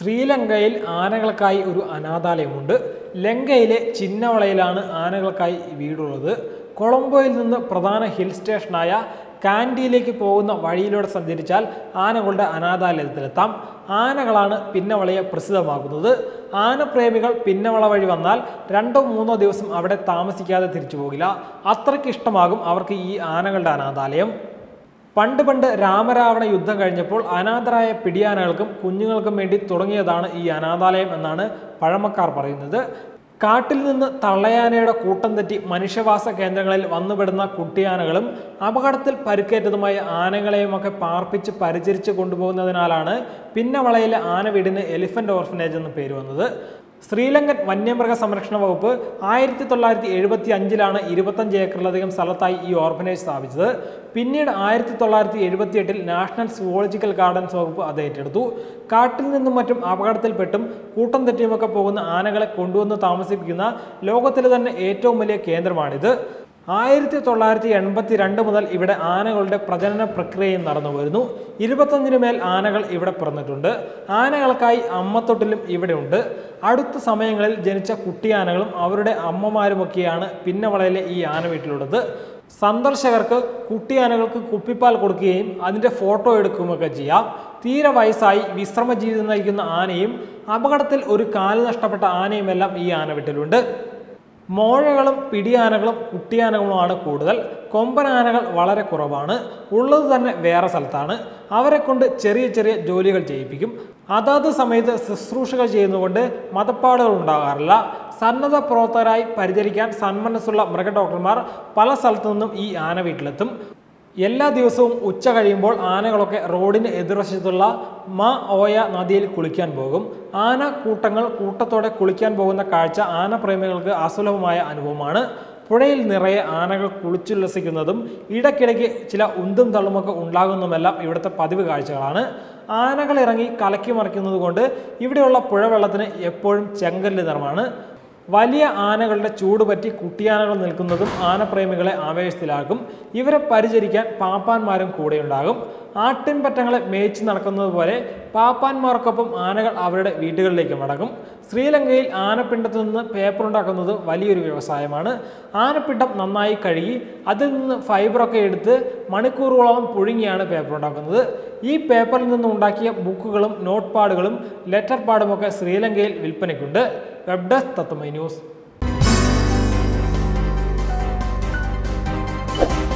ശ്രീലങ്കയിൽ ആനകൾക്കായി ഒരു അനാഥാലയമുണ്ട് ലങ്കയിലെ ചിന്നവളയിലാണ് ആനകൾക്കായി വീടുള്ളത് കൊളംബോയിൽ നിന്ന് പ്രധാന ഹിൽ സ്റ്റേഷനായ കാൻഡിയിലേക്ക് പോകുന്ന വഴിയിലൂടെ സഞ്ചരിച്ചാൽ ആനകളുടെ അനാഥാലയത്തിലെത്താം ആനകളാണ് പിന്നവളയെ പ്രസിദ്ധമാക്കുന്നത് ആനപ്രേമികൾ പിന്നവള വഴി വന്നാൽ രണ്ടോ മൂന്നോ ദിവസം അവിടെ താമസിക്കാതെ തിരിച്ചു പോകില്ല അത്രയ്ക്ക് ഇഷ്ടമാകും അവർക്ക് ഈ ആനകളുടെ അനാഥാലയം പണ്ട് പണ്ട് രാമരാവണ യുദ്ധം കഴിഞ്ഞപ്പോൾ അനാഥരായ പിടിയാനകൾക്കും കുഞ്ഞുങ്ങൾക്കും വേണ്ടി തുടങ്ങിയതാണ് ഈ അനാഥാലയം എന്നാണ് പഴമക്കാർ പറയുന്നത് കാട്ടിൽ നിന്ന് തള്ളയാനയുടെ കൂട്ടം തെറ്റി മനുഷ്യവാസ കേന്ദ്രങ്ങളിൽ വന്നുപെടുന്ന കുട്ടിയാനകളും അപകടത്തിൽ പരിക്കേറ്റതുമായ ആനകളെയുമൊക്കെ പാർപ്പിച്ച് പരിചരിച്ച് കൊണ്ടുപോകുന്നതിനാലാണ് പിന്നവളയിലെ ആന വീടിന് എലിഫന്റ് ഓർഫനേജ് എന്ന് പേര് വന്നത് ശ്രീലങ്കൻ വന്യമൃഗ സംരക്ഷണ വകുപ്പ് ആയിരത്തി തൊള്ളായിരത്തി എഴുപത്തി അഞ്ചിലാണ് ഇരുപത്തഞ്ച് ഏക്കറിലധികം സ്ഥലത്തായി ഈ ഓർഫനേജ് സ്ഥാപിച്ചത് പിന്നീട് ആയിരത്തി തൊള്ളായിരത്തി എഴുപത്തി എട്ടിൽ നാഷണൽ സുവോളജിക്കൽ ഗാർഡൻസ് വകുപ്പ് അത് ഏറ്റെടുത്തു കാട്ടിൽ നിന്നും മറ്റും അപകടത്തിൽപ്പെട്ടും കൂട്ടം തെറ്റിയുമൊക്കെ പോകുന്ന ആനകളെ കൊണ്ടുവന്ന് താമസിപ്പിക്കുന്ന ലോകത്തിലെ തന്നെ ഏറ്റവും വലിയ കേന്ദ്രമാണിത് ആയിരത്തി തൊള്ളായിരത്തി എൺപത്തി രണ്ട് മുതൽ ഇവിടെ ആനകളുടെ പ്രജനന പ്രക്രിയയും നടന്നു വരുന്നു ഇരുപത്തഞ്ചിന് മേൽ ആനകൾ ഇവിടെ പിറന്നിട്ടുണ്ട് ആനകൾക്കായി അമ്മത്തൊട്ടിലും ഇവിടെയുണ്ട് അടുത്ത സമയങ്ങളിൽ ജനിച്ച കുട്ടിയാനകളും അവരുടെ അമ്മമാരുമൊക്കെയാണ് പിന്നവളയിലെ ഈ ആന വീട്ടിലുള്ളത് സന്ദർശകർക്ക് കുട്ടിയാനകൾക്ക് കുപ്പിപ്പാൽ കൊടുക്കുകയും അതിൻ്റെ ഫോട്ടോ എടുക്കുകയൊക്കെ ചെയ്യാം തീരെ വയസ്സായി വിശ്രമ ജീവിതം നയിക്കുന്ന ആനയും അപകടത്തിൽ ഒരു കാല് നഷ്ടപ്പെട്ട ആനയുമെല്ലാം ഈ ആന വീട്ടിലുണ്ട് മോഴകളും പിടിയാനകളും കുട്ടിയാനകളുമാണ് കൂടുതൽ കൊമ്പനാനകൾ വളരെ കുറവാണ് ഉള്ളത് തന്നെ വേറെ സ്ഥലത്താണ് അവരെ കൊണ്ട് ചെറിയ ചെറിയ ജോലികൾ ചെയ്യിപ്പിക്കും അതാത് സമയത്ത് ശുശ്രൂഷകൾ ചെയ്യുന്നതുകൊണ്ട് മതപ്പാടുകൾ ഉണ്ടാകാറില്ല സന്നദ്ധ പ്രവർത്തകരായി പരിചരിക്കാൻ സന്മനസ്സുള്ള മൃഗ ഡോക്ടർമാർ പല സ്ഥലത്തു നിന്നും ഈ ആന വീട്ടിലെത്തും എല്ലാ ദിവസവും ഉച്ച കഴിയുമ്പോൾ ആനകളൊക്കെ റോഡിന് എതിർവശത്തുള്ള മ ഓയ നദിയിൽ കുളിക്കാൻ പോകും ആന കൂട്ടങ്ങൾ കൂട്ടത്തോടെ കുളിക്കാൻ പോകുന്ന കാഴ്ച ആനപ്രേമികൾക്ക് അസുലഭമായ അനുഭവമാണ് പുഴയിൽ നിറയെ ആനകൾ കുളിച്ചുല്ലസിക്കുന്നതും ഇടയ്ക്കിടയ്ക്ക് ചില ഉന്തും തള്ളുമൊക്കെ ഉണ്ടാകുന്നതുമെല്ലാം ഇവിടുത്തെ പതിവ് കാഴ്ചകളാണ് ആനകൾ ഇറങ്ങി കലക്കി മറിക്കുന്നത് കൊണ്ട് ഇവിടെയുള്ള പുഴവെള്ളത്തിന് എപ്പോഴും ചെങ്കല്ല് നിറമാണ് വലിയ ആനകളുടെ ചൂട് പറ്റി കുട്ടിയാനകൾ നിൽക്കുന്നതും ആനപ്രേമികളെ ആവേശത്തിലാക്കും ഇവരെ പരിചരിക്കാൻ പാപ്പാന്മാരും കൂടെയുണ്ടാകും ആട്ടിൻപറ്റങ്ങളെ മേയിച്ച് നടക്കുന്നത് പോലെ പാപ്പാന്മാർക്കൊപ്പം ആനകൾ അവരുടെ വീടുകളിലേക്ക് മടങ്ങും ശ്രീലങ്കയിൽ ആനപ്പിണ്ടത്തിൽ നിന്ന് പേപ്പർ ഉണ്ടാക്കുന്നത് വലിയൊരു വ്യവസായമാണ് ആനപ്പിണ്ടം നന്നായി കഴുകി അതിൽ നിന്ന് ഫൈബറൊക്കെ എടുത്ത് മണിക്കൂറുകളോളം പുഴുങ്ങിയാണ് പേപ്പർ ഉണ്ടാക്കുന്നത് ഈ പേപ്പറിൽ നിന്ന് ഉണ്ടാക്കിയ ബുക്കുകളും നോട്ട് പാഡുകളും ലെറ്റർ പാഡുമൊക്കെ ശ്രീലങ്കയിൽ വിൽപ്പനയ്ക്കുണ്ട് വെബ് ഡെസ്ക് തത്വമൈ ന്യൂസ്